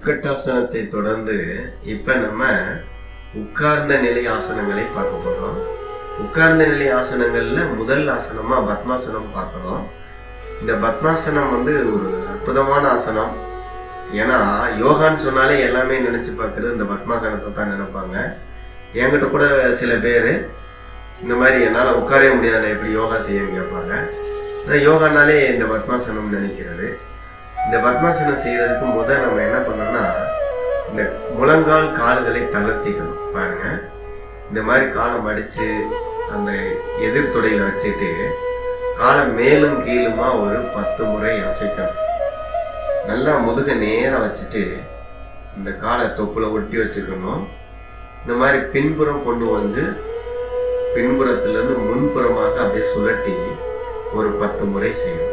உட்கட்டாசனத்தை தொடர்ந்து இப்ப நம்ம உட்கார்ந்த நிலை ஆசனங்களை பார்க்க போறோம் உட்கார்ந்த நிலை ஆசனங்கள்ல முதல் ஆசனமா பத்மாசனம் பார்க்கிறோம் இந்த பத்மாசனம் வந்து ஒரு அற்புதமான ஆசனம் ஏன்னா யோகான்னு சொன்னாலே எல்லாமே நினைச்சு பார்க்கறது இந்த பத்மாசனத்தை தான் நினைப்பாங்க என்கிட்ட கூட சில பேர் இந்த மாதிரி என்னால் உட்காரவே முடியாது நான் எப்படி யோகா செய்யன்னு கேட்பாங்க ஆனால் யோகானாலே இந்த பத்மாசனம் நினைக்கிறது இந்த பத்மாசனம் செய்யறதுக்கு முதல் நம்ம என்ன பண்ணோம்னா இந்த முழங்கால் கால்களை தளர்த்திக்கணும் பாருங்க இந்த மாதிரி காலை மடிச்சு அந்த எதிர்த்துடையில வச்சுட்டு காலை மேலும் கீழுமா ஒரு பத்து முறை அசைக்கணும் நல்லா முதுக நேரம் வச்சுட்டு இந்த காலை தொப்புல ஒட்டி வச்சுக்கணும் இந்த மாதிரி பின்புறம் கொண்டு வந்து பின்புறத்திலிருந்து முன்புறமாக அப்படியே சுழட்டி ஒரு பத்து முறை செய்யணும்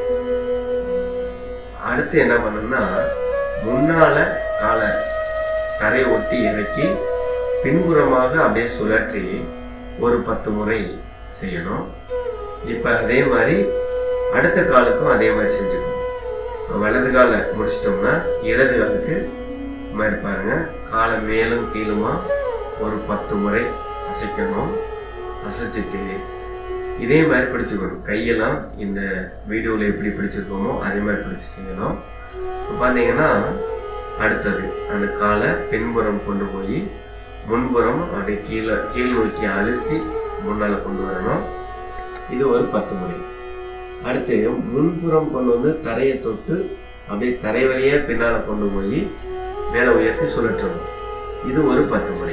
அடுத்து என்ன பண்ணணும்னா முன்னால காலை தரையை ஒட்டி இறக்கி பின்புறமாக அப்படியே சுழற்றி ஒரு பத்து முறை செய்யணும் இப்போ அதே மாதிரி அடுத்த காலுக்கும் அதே மாதிரி செஞ்சுக்கணும் இப்ப வலது காலை முடிச்சிட்டோம்னா இடது காலுக்கு இந்த மாதிரி பாருங்க காலை மேலும் கீழுமா ஒரு பத்து முறை அசைக்கணும் அசைச்சிட்டு இதே மாதிரி பிடிச்சுக்கணும் கையெல்லாம் இந்த வீடியோவில் எப்படி பிடிச்சிருக்கோமோ அதே மாதிரி பிடிச்சு செய்யணும் இப்போ பார்த்தீங்கன்னா அடுத்தது அந்த காலை பின்புறம் கொண்டு போய் முன்புறம் அப்படியே கீழே கீழ் நோக்கி அழுத்தி முன்னால் கொண்டு வரணும் இது ஒரு பத்து முறை அடுத்து முன்புறம் கொண்டு வந்து தரையை தொட்டு அப்படியே தரை வழியே பின்னால் கொண்டு போய் மேலே உயர்த்தி சுழற்றணும் இது ஒரு பத்து முறை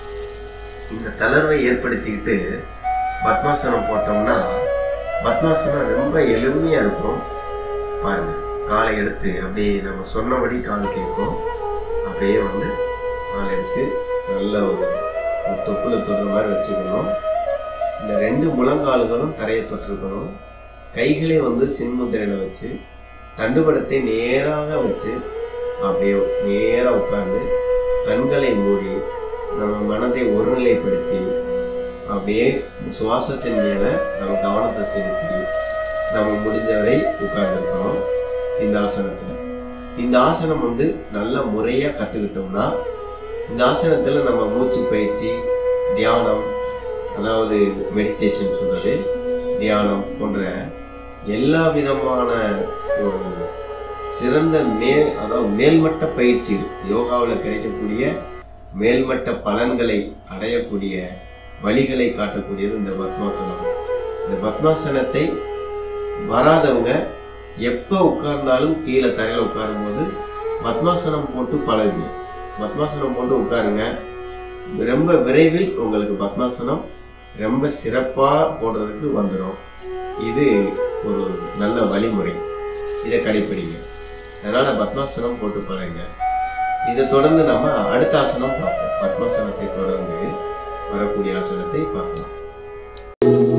இந்த தளர்வை ஏற்படுத்திக்கிட்டு பத்மாசனம் போட்டோம்னா பத்மாசனம் ரொம்ப எளிமையாக இருக்கும் பாருங்க காலை எடுத்து அப்படியே நம்ம சொன்னபடி கால் கேட்கும் அப்படியே வந்து காலை எடுத்து நல்ல ஒரு ஒரு தொப்புல தொடுற மாதிரி வச்சுக்கணும் இந்த ரெண்டு முழங்கால்களும் தரையை தொட்டிருக்கணும் கைகளை வந்து சின்முத்திரையில் வச்சு தண்டுபடத்தை நேராக வச்சு அப்படியே நேராக உட்கார்ந்து கண்களை மூடி நம்ம மனதை ஒருநிலைப்படுத்தி அப்படியே சுவாசத்தின் மேலே நம்ம கவனத்தை செலுத்தி நம்ம முடிஞ்சவரை உட்கார்ந்துருக்கணும் இந்த ஆசனத்தில் இந்த ஆசனம் வந்து நல்ல முறையாக கற்றுக்கிட்டோம்னா இந்த ஆசனத்தில் நம்ம மூச்சு பயிற்சி தியானம் அதாவது மெடிடேஷன் சொல்கிறது தியானம் போன்ற எல்லா விதமான ஒரு சிறந்த மேல் அதாவது மேல்மட்ட பயிற்சி யோகாவில் கிடைக்கக்கூடிய மேல்மட்ட பலன்களை அடையக்கூடிய வழிகளை காட்டக்கூடியது இந்த பத்மாசனம் இந்த பத்மாசனத்தை வராதவங்க எப்போ உட்கார்ந்தாலும் கீழே தரையில் உட்காரும்போது பத்மாசனம் போட்டு பழகுங்க பத்மாசனம் போட்டு உட்காருங்க ரொம்ப விரைவில் உங்களுக்கு பத்மாசனம் ரொம்ப சிறப்பாக போடுறதுக்கு வந்துடும் இது ஒரு நல்ல வழிமுறை இதை கடைப்பிடிங்க அதனால் பத்மாசனம் போட்டு பழகுங்க இதை தொடர்ந்து நம்ம அடுத்த ஆசனம் பார்ப்போம் பத்மாசனத்தை தொடர்ந்து வரக்கூடிய ஆசனத்தை பார்க்கலாம்